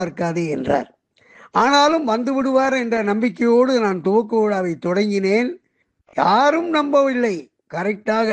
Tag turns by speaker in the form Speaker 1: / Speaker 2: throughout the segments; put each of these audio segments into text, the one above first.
Speaker 1: பார்க்காதே என்றார் ஆனாலும் வந்து விடுவார் என்ற நம்பிக்கையோடு நான் துவக்க விழாவை தொடங்கினேன் யாரும் நம்பவில்லை கரெக்டாக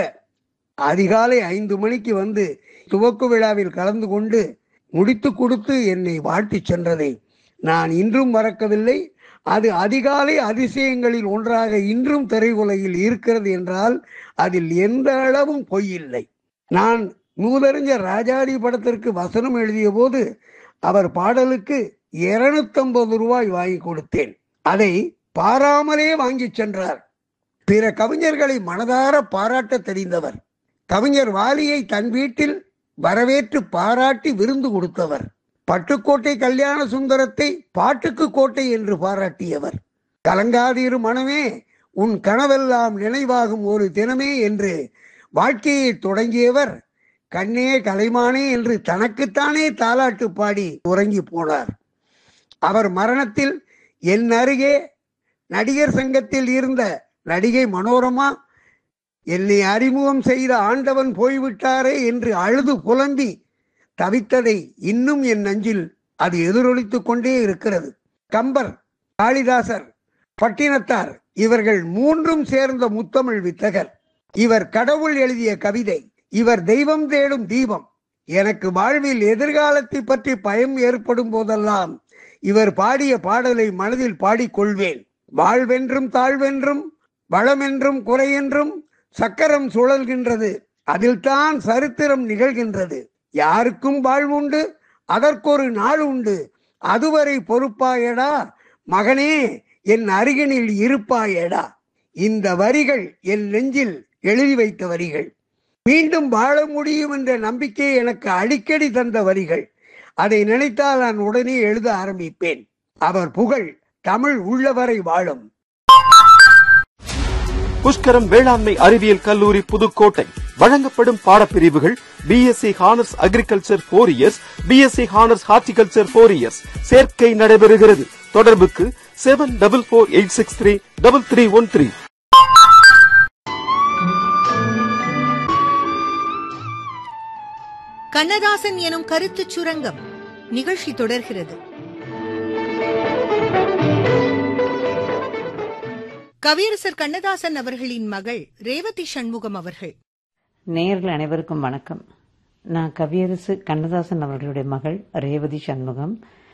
Speaker 1: அதிகாலை ஐந்து மணிக்கு வந்து துவக்க விழாவில் கலந்து கொண்டு முடித்து கொடுத்து என்னை வாழ்த்திச் சென்றதை நான் இன்றும் மறக்கவில்லை அது அதிகாலை அதிசயங்களில் ஒன்றாக இன்றும் திரையுலகில் இருக்கிறது என்றால் அதில் எந்த அளவும் பொய்யில்லை நான் நூலறிஞர் ராஜாடி படத்திற்கு வசனம் எழுதிய போது அவர் பாடலுக்கு இருநூத்தம்பது ரூபாய் வாங்கி கொடுத்தேன் அதை பாராமலே வாங்கி சென்றார் பிற கவிஞர்களை மனதார பாராட்ட தெரிந்தவர் கவிஞர் வாலியை தன் வீட்டில் வரவேற்று பாராட்டி விருந்து கொடுத்தவர் பட்டுக்கோட்டை கல்யாண சுந்தரத்தை பாட்டுக்கு கோட்டை என்று பாராட்டியவர் கலங்காதீரு மனமே உன் கனவெல்லாம் நினைவாகும் ஒரு தினமே என்று வாழ்க்கையை தொடங்கியவர் கண்ணே கலைமானே என்று தனக்குத்தானே தாலாட்டு பாடி உறங்கி போனார் அவர் மரணத்தில் என் அருகே நடிகர் சங்கத்தில் இருந்த நடிகை மனோரமா என்னை அறிமுகம் செய்த ஆண்டவன் போய்விட்டாரே என்று அழுது புலம்பி தவித்ததை இன்னும் என் நெஞ்சில் அது எதிரொலித்துக் கொண்டே இருக்கிறது கம்பர் காளிதாசர் பட்டினத்தார் இவர்கள் மூன்றும் சேர்ந்த முத்தமிழ் வித்தகர் இவர் கடவுள் எழுதிய கவிதை இவர் தெய்வம் தேடும் தீபம் எனக்கு வாழ்வில் எதிர்காலத்தை பற்றி பயம் ஏற்படும் போதெல்லாம் இவர் பாடிய பாடலை மனதில் பாடிக்கொள்வேன் வாழ்வென்றும் தாழ்வென்றும் வளமென்றும் குறையென்றும் சக்கரம் சுழல்கின்றது அதில்தான் சரித்திரம் நிகழ்கின்றது யாருக்கும் வாழ்வுண்டு அதற்கொரு நாள் உண்டு அதுவரை பொறுப்பாயடா மகனே என் அருகினில் இருப்பாயடா இந்த வரிகள் என் நெஞ்சில் எழுதி வைத்த வரிகள் மீண்டும் வாழ முடியும் என்ற நம்பிக்கை எனக்கு அடிக்கடி தந்த வரிகள் அதை நினைத்தால் நான் உடனே எழுத ஆரம்பிப்பேன் அவர் புகழ் தமிழ் உள்ளவரை வாழும்
Speaker 2: புஷ்கரம் வேளாண்மை அறிவியல் கல்லூரி புதுக்கோட்டை வழங்கப்படும் பாடப்பிரிவுகள் BSc honours agriculture four years BSc honours horticulture four years சேர்க்கை நடைபெறுகிறது தொடர்புக்கு seven double four eight six three double three one three
Speaker 3: Kannadasan எனும் கருத்துச் சுரங்கம் நிகழ்ச்சி தொடர்கிறது கவியரசர் கண்ணதாசன் அவர்களின் மகள் ரேவதி சண்முகம் அவர்கள்
Speaker 4: நேயர்கள் அனைவருக்கும் வணக்கம் நான் கவியரசு கண்ணதாசன் அவர்களுடைய மகள் ரேவதி சண்முகம்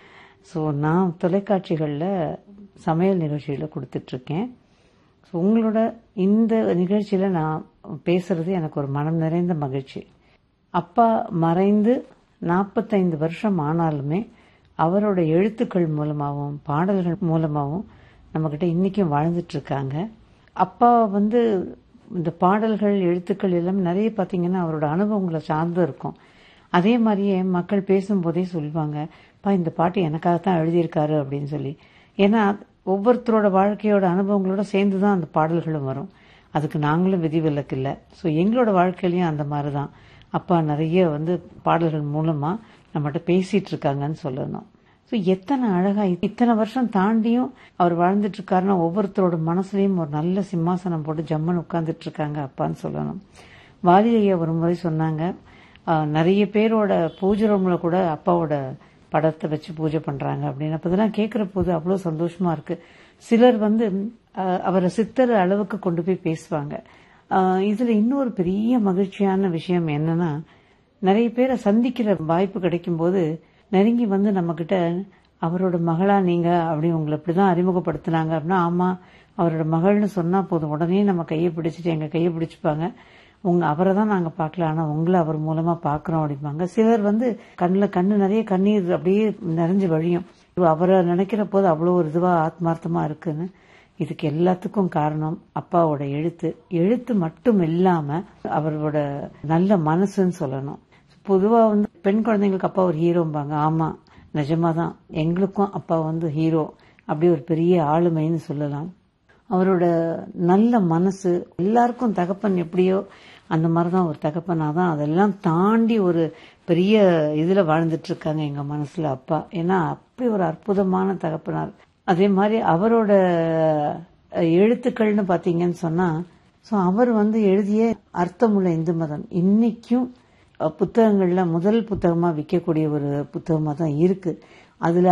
Speaker 4: ஸோ நான் தொலைக்காட்சிகளில் சமையல் நிகழ்ச்சியில் கொடுத்துட்ருக்கேன் ஸோ உங்களோட இந்த நிகழ்ச்சியில் நான் பேசுறது எனக்கு ஒரு மனம் நிறைந்த மகிழ்ச்சி அப்பா மறைந்து நாற்பத்தைந்து வருஷம் ஆனாலுமே அவரோட எழுத்துக்கள் மூலமாகவும் பாடல்கள் மூலமாகவும் நம்மக்கிட்ட இன்றைக்கும் வாழ்ந்துட்டு இருக்காங்க அப்பா வந்து இந்த பாடல்கள் எழுத்துக்கள் எல்லாம் நிறைய பார்த்தீங்கன்னா அவரோட அனுபவங்களை சார்ந்து இருக்கும் அதே மாதிரியே மக்கள் பேசும்போதே சொல்லுவாங்க பா இந்த பாட்டு எனக்காக தான் எழுதியிருக்காரு அப்படின்னு சொல்லி ஏன்னா ஒவ்வொருத்தரோட வாழ்க்கையோட அனுபவங்களோட சேர்ந்து தான் அந்த பாடல்களும் வரும் அதுக்கு நாங்களும் விதிவிலக்கு இல்லை ஸோ எங்களோட வாழ்க்கையிலையும் அந்த மாதிரி தான் அப்பா நிறைய வந்து பாடல்கள் மூலமாக நம்மகிட்ட பேசிட்டு இருக்காங்கன்னு சொல்லணும் ஸோ எத்தனை அழகா இத்தனை வருஷம் தாண்டியும் அவர் வாழ்ந்துட்டு இருக்காருன்னா ஒவ்வொருத்தரோட மனசுலயும் ஒரு நல்ல சிம்மாசனம் போட்டு ஜம்மன் உட்கார்ந்துட்டு இருக்காங்க அப்பான்னு சொல்லணும் வாலி ஐயா ஒரு முறை சொன்னாங்க ஆஹ், நிறைய பேரோட பூஜை ரூம்ல கூட அப்பாவோட படத்தை வச்சு பூஜை பண்றாங்க அப்படின்னு அப்ப இதெல்லாம் கேட்கிற போது அவ்வளோ சந்தோஷமா இருக்கு சிலர் வந்து ஆஹ், அவரை சித்தர் அளவுக்கு கொண்டு போய் பேசுவாங்க ஆஹ், இதுல இன்னொரு பெரிய மகிழ்ச்சியான விஷயம் என்னன்னா நிறைய பேரை சந்திக்கிற வாய்ப்பு கிடைக்கும் போது நெருங்கி வந்து நம்ம கிட்ட அவரோட மகளா நீங்க அப்படி உங்களை இப்படிதான் அறிமுகப்படுத்தினாங்க அப்படின்னா ஆமா அவரோட மகள்னு சொன்னா போதும் உடனே நம்ம கையை பிடிச்சிட்டு எங்க கையை பிடிச்சுப்பாங்க உங்க அவரை தான் நாங்க பார்க்கல ஆனா உங்களை அவர் மூலமா பாக்குறோம் அப்படிம்பாங்க சிலர் வந்து கண்ணுல கண்ணு நிறைய கண்ணீர் அப்படியே நிறைஞ்சு வழியும் அவரை நினைக்கிற போது அவ்வளோ ஒரு இதுவா ஆத்மார்த்தமா இருக்குன்னு இதுக்கு எல்லாத்துக்கும் காரணம் அப்பாவோட எழுத்து எழுத்து மட்டும் இல்லாம அவரோட நல்ல மனசுன்னு சொல்லணும் பொதுவா வந்து பெண் குழந்தைங்களுக்கு அப்பா ஒரு ஹீரோம்பாங்க ஆமா நிஜமாதான் எங்களுக்கும் அப்பா வந்து ஹீரோ அப்படி ஒரு பெரிய ஆளுமைன்னு சொல்லலாம் அவரோட நல்ல மனசு எல்லாருக்கும் தகப்பன் எப்படியோ அந்த மாதிரிதான் ஒரு தகப்பனா தான் அதெல்லாம் தாண்டி ஒரு பெரிய இதுல வாழ்ந்துட்டு இருக்காங்க எங்க மனசுல அப்பா ஏன்னா அப்படி ஒரு அற்புதமான தகப்பனார் அதே மாதிரி அவரோட அஹ், எழுத்துக்கள்னு பாத்தீங்கன்னு சொன்னா ஸோ அவர் வந்து எழுதிய அர்த்தமுள்ள இந்து மதம் இன்னைக்கும் அஹ், புத்தகங்கள்ல முதல் புத்தகமா விற்கக்கூடிய ஒரு புத்தகமா தான் இருக்கு அதில்